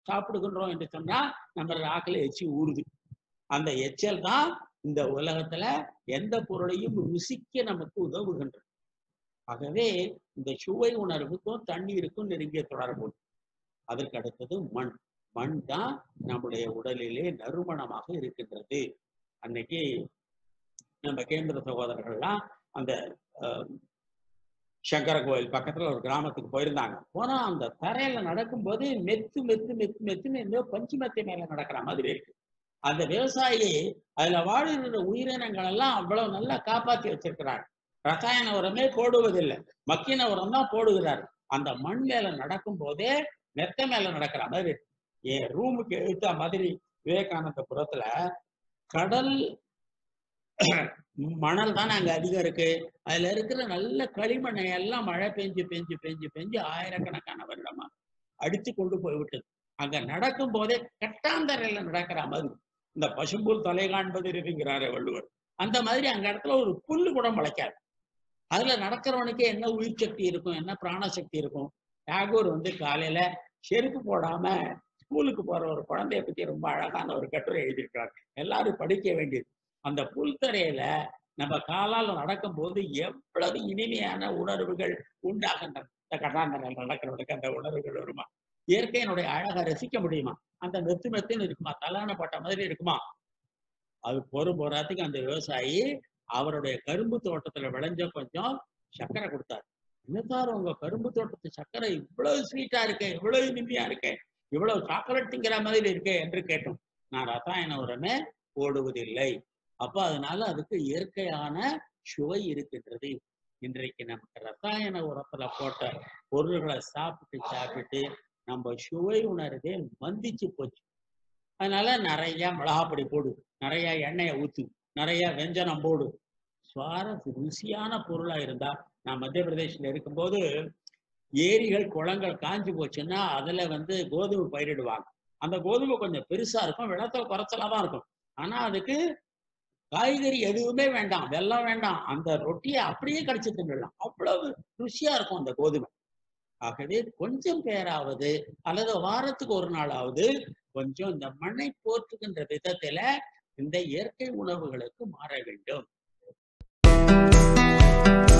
சாப்பிடுகின்றோம் என்று சொன்னா நம்ம நாக்கில் எச்சி ஊறுது அந்த எச்சல் தான் இந்த உலகத்துல எந்த பொருளையும் ருசிக்க நமக்கு உதவுகின்றது ஆகவே இந்த சுவை உணர்வுக்கும் தண்ணீருக்கும் நெருங்கிய தொடர்பு அதற்கு அடுத்தது மண் மண் தான் நம்முடைய உடலிலே நறுமணமாக இருக்கின்றது அன்னைக்கு நம்ம கேந்திர சகோதரர்கள்லாம் அந்த அஹ், சங்கர கோயில் பக்கத்துல ஒரு கிராமத்துக்கு போயிருந்தாங்க போனா அந்த தரையில நடக்கும்போது மெத்து மெத்து மெத்து மெத்துன்னு ஏதோ பஞ்சு மெத்தை மேல நடக்கிற மாதிரி இருக்கு அந்த விவசாயி அதுல வாழ்கிற உயிரினங்கள் எல்லாம் அவ்வளவு நல்லா காப்பாத்தி வச்சிருக்கிறார் ரசாயன உரமே போடுவதில்லை மக்கின உரம் தான் போடுகிறார் அந்த மண் மேல நடக்கும் போதே மெத்த மேல நடக்கிற மாதிரி இருக்கு. என் ரூமுக்கு எழுத்த மாதிரி விவேகானந்த புறத்துல கடல் மணல் தான் அங்க அதிகம் இருக்கு அதுல இருக்கிற நல்ல களிமண்ணை எல்லாம் மழை பெஞ்சு பெஞ்சு பெஞ்சு பெஞ்சு ஆயிரக்கணக்கான வருடமா அடித்து கொண்டு போய் விட்டது அங்க நடக்கும் போதே கட்டாந்தரையில நடக்கிற மாதிரி இந்த பசும்புல் தலை காண்பது இருக்குங்கிறாரு வள்ளுவர் அந்த மாதிரி அங்க இடத்துல ஒரு புல்லு கூட முளைக்காது அதுல நடக்கிறவனுக்கு என்ன உயிர் சக்தி இருக்கும் என்ன பிராணசக்தி இருக்கும் டாகூர் வந்து காலையில செருப்பு போடாம ஸ்கூலுக்கு போற ஒரு குழந்தைய பத்தி ரொம்ப அழகான ஒரு கட்டுரை எழுதியிருக்காரு எல்லாரும் படிக்க வேண்டியது அந்த புல்தரையில நம்ம காலால் நடக்கும் போது எவ்வளவு இனிமையான உணர்வுகள் உண்டாகின்றன இந்த கட்டாந்தரையில் நடக்கிறவனுக்கு அந்த உணர்வுகள் வருமா இயற்கையினுடைய அழகை ரசிக்க முடியுமா அந்த மெத்து மெத்துன்னு இருக்குமா தலான பட்ட மாதிரி இருக்குமா அது பொறும் போராத்துக்கு அந்த விவசாயி அவருடைய கரும்பு தோட்டத்துல விளைஞ்ச கொஞ்சம் சர்க்கரை கொடுத்தாரு என்ன சார் உங்க கரும்பு தோட்டத்து சர்க்கரை இவ்வளவு ஸ்வீட்டா இருக்கே இவ்வளவு இனிமையா இருக்கே இவ்வளவு சாக்லேட் திங்கிற மாதிரி இருக்கே என்று கேட்டோம் நான் ரசாயன உரமே போடுவதில்லை அப்ப அதனால அதுக்கு இயற்கையான சுவை இருக்கின்றது இன்றைக்கு நமக்கு ரசாயன உரத்துல போட்ட பொருள்களை சாப்பிட்டு சாப்பிட்டு நம்ம சுவை உணர்வே மந்திச்சு போச்சு அதனால நிறைய மிளகாப்பொடி போடு நிறைய எண்ணெயை ஊத்து நிறைய வெஞ்சனம் போடு சுவாரஸ் ருசியான பொருளா இருந்தா நான் மத்திய பிரதேசத்துல இருக்கும்போது ஏரிகள் குளங்கள் காஞ்சு போச்சுன்னா அதுல வந்து கோதுமை பயிரிடுவாங்க அந்த கோதுமை கொஞ்சம் பெருசா இருக்கும் விளத்துல குறைச்சலா தான் இருக்கும் ஆனா அதுக்கு காய்கறி எதுவுமே வேண்டாம் வெல்லம் வேண்டாம் அந்த ரொட்டியை அப்படியே கடிச்சு தின்னுடலாம் அவ்வளவு ருசியா இருக்கும் அந்த கோதுமை ஆகவே கொஞ்சம் பேராவது அல்லது வாரத்துக்கு ஒரு நாளாவது கொஞ்சம் இந்த மண்ணை போற்றுகின்ற விதத்துல இந்த இயற்கை உணவுகளுக்கு மாற வேண்டும்